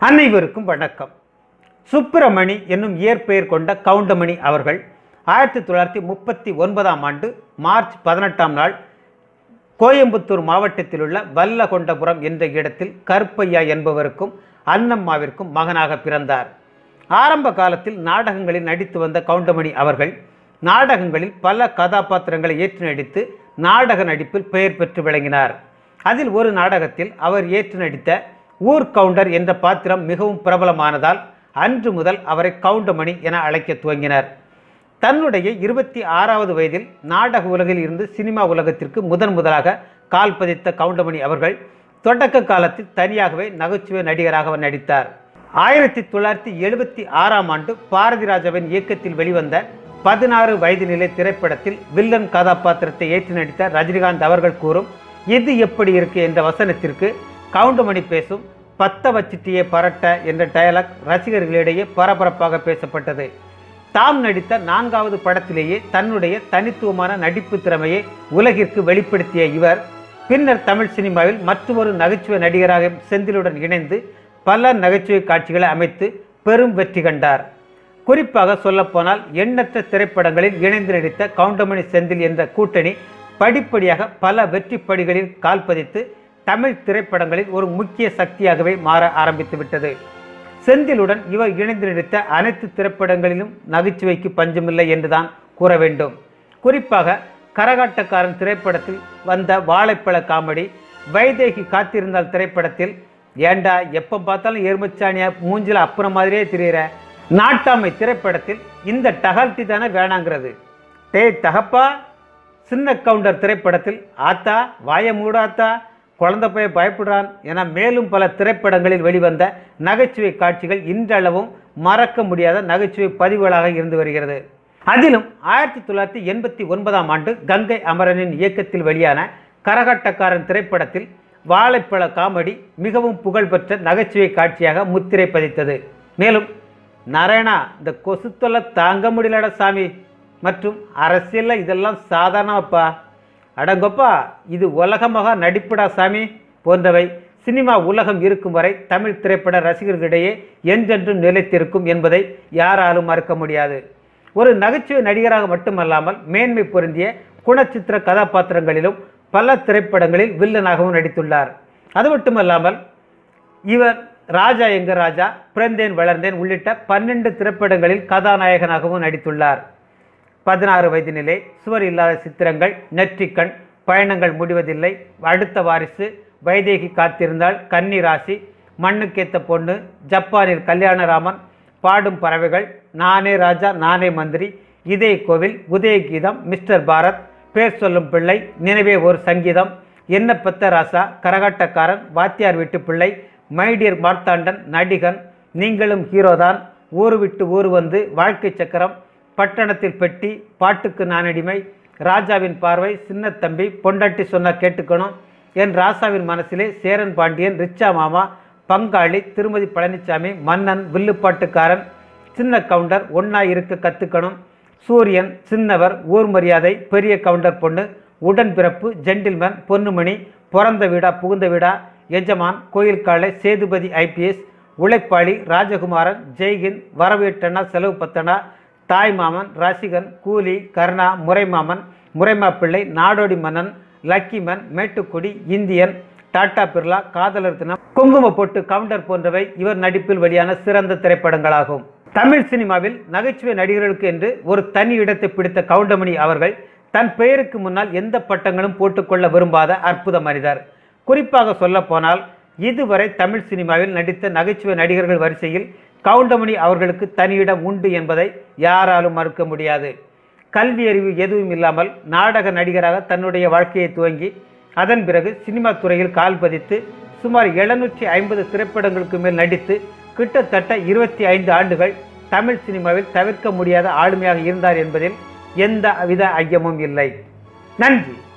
அனைவருக்கும் வணக்கம் சுப்பிரமணி என்னும் இயற்பெயர் கொண்ட கவுண்டமணி அவர்கள் ஆயிரத்தி தொள்ளாயிரத்தி முப்பத்தி ஒன்பதாம் ஆண்டு மார்ச் பதினெட்டாம் நாள் கோயம்புத்தூர் மாவட்டத்தில் உள்ள வல்லகொண்டபுரம் என்ற இடத்தில் கருப்பையா என்பவருக்கும் அன்னம்மாவிற்கும் மகனாக பிறந்தார் ஆரம்ப காலத்தில் நாடகங்களில் நடித்து வந்த கவுண்டமணி அவர்கள் நாடகங்களில் பல கதாபாத்திரங்களை ஏற்று நடித்து நாடக நடிப்பில் பெயர் பெற்று விளங்கினார் அதில் ஒரு நாடகத்தில் அவர் ஏற்று நடித்த ஊர் கவுண்டர் என்ற பாத்திரம் மிகவும் பிரபலமானதால் அன்று முதல் அவரை கவுண்டமணி என அழைக்க துவங்கினர் தன்னுடைய இருபத்தி ஆறாவது வயதில் நாடக உலகில் இருந்து சினிமா உலகத்திற்கு முதன் முதலாக கால் பதித்த கவுண்டமணி அவர்கள் தொடக்க காலத்தில் தனியாகவே நகைச்சுவை நடிகராக நடித்தார் ஆயிரத்தி தொள்ளாயிரத்தி எழுபத்தி ஆறாம் ஆண்டு பாரதிராஜாவின் இயக்கத்தில் வெளிவந்த பதினாறு வயது நிலை திரைப்படத்தில் வில்லன் கதாபாத்திரத்தை ஏற்று நடித்த ரஜினிகாந்த் அவர்கள் கூறும் இது எப்படி இருக்கு என்ற வசனத்திற்கு கவுண்டமணி பேசும் பத்த வச்சிட்டியே பரட்ட என்ற டயலாக் ரசிகர்களிடையே பரபரப்பாக பேசப்பட்டது தாம் நடித்த நான்காவது படத்திலேயே தன்னுடைய தனித்துவமான நடிப்பு திறமையை உலகிற்கு வெளிப்படுத்திய இவர் பின்னர் தமிழ் சினிமாவில் மற்றொரு நகைச்சுவை நடிகராக செந்திலுடன் இணைந்து பல நகைச்சுவை காட்சிகளை அமைத்து பெரும் வெற்றி கண்டார் குறிப்பாக சொல்லப்போனால் எண்ணற்ற திரைப்படங்களில் இணைந்து நடித்த கவுண்டமணி செந்தில் என்ற கூட்டணி படிப்படியாக பல வெற்றி படிகளில் கால் பதித்து தமிழ் திரைப்படங்களில் ஒரு முக்கிய சக்தியாகவே மாற ஆரம்பித்து விட்டது செந்திலுடன் இவர் இணைந்து நடித்த அனைத்து திரைப்படங்களிலும் நகைச்சுவைக்கு பஞ்சமில்லை என்றுதான் கூற வேண்டும் குறிப்பாக கரகாட்டக்காரன் திரைப்படத்தில் வந்த வாழைப்பழ காமெடி வைதேகி காத்திருந்தால் திரைப்படத்தில் ஏண்டா எப்போ பார்த்தாலும் எருமச்சாணியா மூஞ்சில அப்புறம் மாதிரியே திரியிற நாட்டாமை திரைப்படத்தில் இந்த டகல்ட்டி தானே வேணாங்கிறது டேய் தகப்பா சின்ன கவுண்டர் திரைப்படத்தில் ஆத்தா வாய மூடாத்தா குழந்தை போய் பயப்படுறான் என மேலும் பல திரைப்படங்களில் வெளிவந்த நகைச்சுவை காட்சிகள் இன்றளவும் மறக்க முடியாத நகைச்சுவை பதிவுகளாக இருந்து வருகிறது அதிலும் ஆயிரத்தி தொள்ளாயிரத்தி எண்பத்தி ஒன்பதாம் ஆண்டு கங்கை அமரனின் இயக்கத்தில் வெளியான கரகாட்டக்காரன் திரைப்படத்தில் வாழைப்பழ காமெடி மிகவும் புகழ்பெற்ற நகைச்சுவை காட்சியாக முத்திரை பதித்தது மேலும் நாராயணா இந்த கொசுத்தொல்லை தாங்க முடியலடா சாமி மற்றும் அரசியலில் இதெல்லாம் சாதாரணப்பா அடங்கப்பா இது உலகமாக நடிப்புடா சாமி போன்றவை சினிமா உலகம் இருக்கும் வரை தமிழ் திரைப்பட ரசிகர்களிடையே என்றென்றும் நிலைத்திருக்கும் என்பதை யாராலும் மறுக்க முடியாது ஒரு நகைச்சுவை நடிகராக மட்டுமல்லாமல் மேன்மை பொருந்திய குணச்சித்திர கதாபாத்திரங்களிலும் பல திரைப்படங்களில் வில்லனாகவும் நடித்துள்ளார் அது மட்டுமல்லாமல் இவர் ராஜா எங்க ராஜா பிறந்தேன் வளர்ந்தேன் உள்ளிட்ட பன்னெண்டு திரைப்படங்களில் கதாநாயகனாகவும் நடித்துள்ளார் பதினாறு வயது நிலை சுவர் இல்லாத சித்திரங்கள் நெற்றிக்கண் பயணங்கள் முடிவதில்லை அடுத்த வாரிசு வைதேகி காத்திருந்தால் கன்னி ராசி மண்ணுக்கேத்த பொண்ணு ஜப்பானில் கல்யாணராமன் பாடும் பறவைகள் நானே ராஜா நானே மந்திரி இதே கோவில் உதயகீதம் மிஸ்டர் பாரத் பேர் சொல்லும் பிள்ளை நினைவே ஒரு சங்கீதம் என்ன பெத்த ராசா கரகாட்டக்காரன் வாத்தியார் வீட்டு பிள்ளை மைடியர் மார்த்தாண்டன் நடிகன் நீங்களும் ஹீரோதான் ஊரு விட்டு ஊர் வந்து வாழ்க்கை சக்கரம் பட்டணத்தில் பெட்டி பாட்டுக்கு நான் அடிமை ராஜாவின் பார்வை சின்ன தம்பி பொண்டாட்டி சொன்னா கேட்டுக்கணும் என் ராசாவின் மனசிலே சேரன் பாண்டியன் ரிச்சா மாமா பங்காளி திருமதி பழனிசாமி மன்னன் வில்லுப்பாட்டுக்காரன் சின்ன கவுண்டர் ஒன்னா இருக்க கத்துக்கணும் சூரியன் சின்னவர் ஊர் மரியாதை பெரிய கவுண்டர் பொண்ணு உடன்பிறப்பு ஜென்டில்மேன் பொன்னுமணி பிறந்த வீடா புகுந்த வீடா எஜமான் கோயில் காலை சேதுபதி ஐபிஎஸ் உழைப்பாளி ராஜகுமாரன் ஜெய்ஹிந்த் வரவேட்டனா செலவு பத்தனா தாய் மாமன் ரசிகன் கூலி கருணா முறைமாமன் முறைமா பிள்ளை நாடோடி மன்னன் லக்கிமன் மேட்டுக்குடி இந்தியன் டாடா பிர்லா காதலர் தினம் குங்கும பொட்டு கவுண்டர் போன்றவை இவர் நடிப்பில் வெளியான சிறந்த திரைப்படங்களாகும் தமிழ் சினிமாவில் நகைச்சுவை நடிகர்களுக்கு என்று ஒரு தனி இடத்தை பிடித்த கவுண்டமணி அவர்கள் தன் பெயருக்கு முன்னால் எந்த பட்டங்களும் போட்டுக்கொள்ள விரும்பாத அற்புத மனிதர் குறிப்பாக சொல்லப்போனால் இதுவரை தமிழ் சினிமாவில் நடித்த நகைச்சுவை நடிகர்கள் வரிசையில் கவுண்டமணி அவர்களுக்கு தனியிடம் உண்டு என்பதை யாராலும் மறுக்க முடியாது கல்வி அறிவு எதுவும் இல்லாமல் நாடக நடிகராக தன்னுடைய வாழ்க்கையை துவங்கி அதன் பிறகு சினிமா துறையில் கால் பதித்து சுமார் எழுநூற்றி ஐம்பது திரைப்படங்களுக்கு மேல் நடித்து கிட்டத்தட்ட இருபத்தி ஐந்து ஆண்டுகள் தமிழ் சினிமாவில் தவிர்க்க முடியாத ஆளுமையாக இருந்தார் என்பதில் எந்த வித ஐயமும் இல்லை நன்றி